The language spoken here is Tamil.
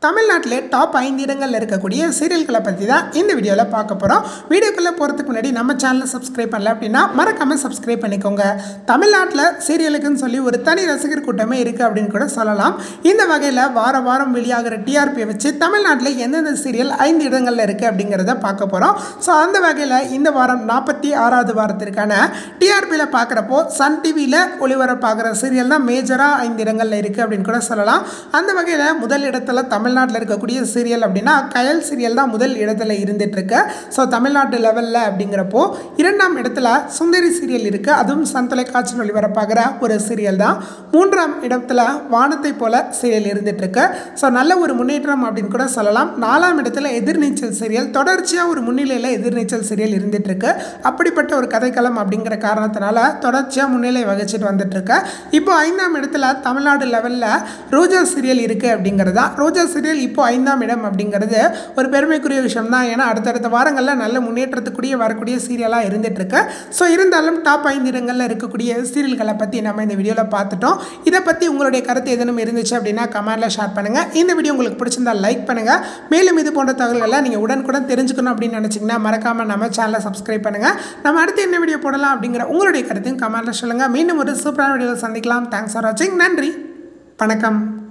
தமிழ்நாட்டிலே டாப் ஐந்து இடங்களில் இருக்கக்கூடிய சீரியல்களை பற்றி தான் இந்த வீடியோவில் பார்க்க போகிறோம் வீடியோக்குள்ளே போகிறதுக்கு முன்னாடி நம்ம சேனலை சப்ஸ்கிரைப் பண்ணல அப்படின்னா மறக்காமல் சப்ஸ்கிரைப் பண்ணிக்கோங்க தமிழ்நாட்டில் சீரியலுக்குன்னு சொல்லி ஒரு தனி ரசிகர் கூட்டமே இருக்குது அப்படின்னு கூட சொல்லலாம் இந்த வகையில் வார வாரம் வெளியாகிற டிஆர்பியை வச்சு தமிழ்நாட்டில் எந்தெந்த சீரியல் ஐந்து இடங்களில் இருக்குது அப்படிங்கிறத பார்க்க போகிறோம் ஸோ அந்த வகையில் இந்த வாரம் நாற்பத்தி ஆறாவது வாரத்திற்கான டிஆர்பியில் பார்க்குறப்போ சன் டிவியில் ஒளிபரப்பாகிற சீரியல் தான் மேஜராக ஐந்து இடங்களில் இருக்குது அப்படின்னு கூட சொல்லலாம் அந்த வகையில் முதல் இடத்துல தமிழ்நாட்டில் இருக்கக்கூடிய சீரியல் அப்படின்னா கயல் சீரியல் தான் முதல் இடத்துல இருந்துகிட்ருக்கு ஸோ தமிழ்நாட்டு லெவலில் அப்படிங்கிறப்போ இரண்டாம் இடத்துல சுந்தரி சீரியல் இருக்குது அதுவும் சன் தொலைக்காட்சியில் ஒளிபரப்பாகிற ஒரு சீரியல் தான் மூன்றாம் இடத்துல வானத்தை போல சீரியல் இருந்துகிட்ருக்கு ஸோ நல்ல ஒரு முன்னேற்றம் அப்படின்னு கூட சொல்லலாம் நாலாம் இடத்துல எதிர்நீச்சல் சீரியல் தொடர்ச்சியாக ஒரு முன்னிலையில் எதிர்நீச்சல் சீரியல் இருந்துகிட்ருக்கு அப்படிப்பட்ட ஒரு கதைக்களம் அப்படிங்கிற காரணத்தினால தொடர்ச்சியாக முன்னிலை வகிச்சிட்டு வந்துட்டுருக்கு இப்போ ஐந்தாம் இடத்துல தமிழ்நாடு லெவலில் ரோஜா சீரியல் இருக்குது அப்படிங்கிறது தான் ரோஜா சீரியல் இப்போ ஐந்தாம் இடம் அப்படிங்கிறது ஒரு பெருமைக்குரிய விஷயம் தான் ஏன்னா அடுத்தடுத்த வாரங்களில் நல்ல முன்னேற்றத்துக்குரிய வரக்கூடிய சீரியலாக இருந்துகிட்ருக்கு ஸோ இருந்தாலும் டாப் ஐந்து இடங்களில் இருக்கக்கூடிய சீரியல்களை பற்றி நம்ம இந்த வீடியோவில் பார்த்துட்டோம் இதை பற்றி உங்களுடைய கருத்து எதுவும் இருந்துச்சு அப்படின்னா கமெண்ட்டில் ஷேர் பண்ணுங்கள் இந்த வீடியோ உங்களுக்கு பிடிச்சிருந்தா லைக் பண்ணுங்கள் மேலும் இது போன்ற தகவல்களை நீங்கள் உடனுக்குடன் தெரிஞ்சுக்கணும் அப்படின்னு நினச்சிங்கன்னா மறக்காமல் நம்ம சேனலை சப்ஸ்கிரைப் பண்ணுங்கள் நம்ம அடுத்து என்ன வீடியோ போடலாம் அப்படிங்கிற உங்களுடைய கருத்தையும் கமெண்ட்டில் சொல்லுங்கள் மீண்டும் ஒரு சூப்பரான வீடியோவில் சந்திக்கலாம் தேங்க்ஸ் ஃபார் வாட்சிங் நன்றி வணக்கம்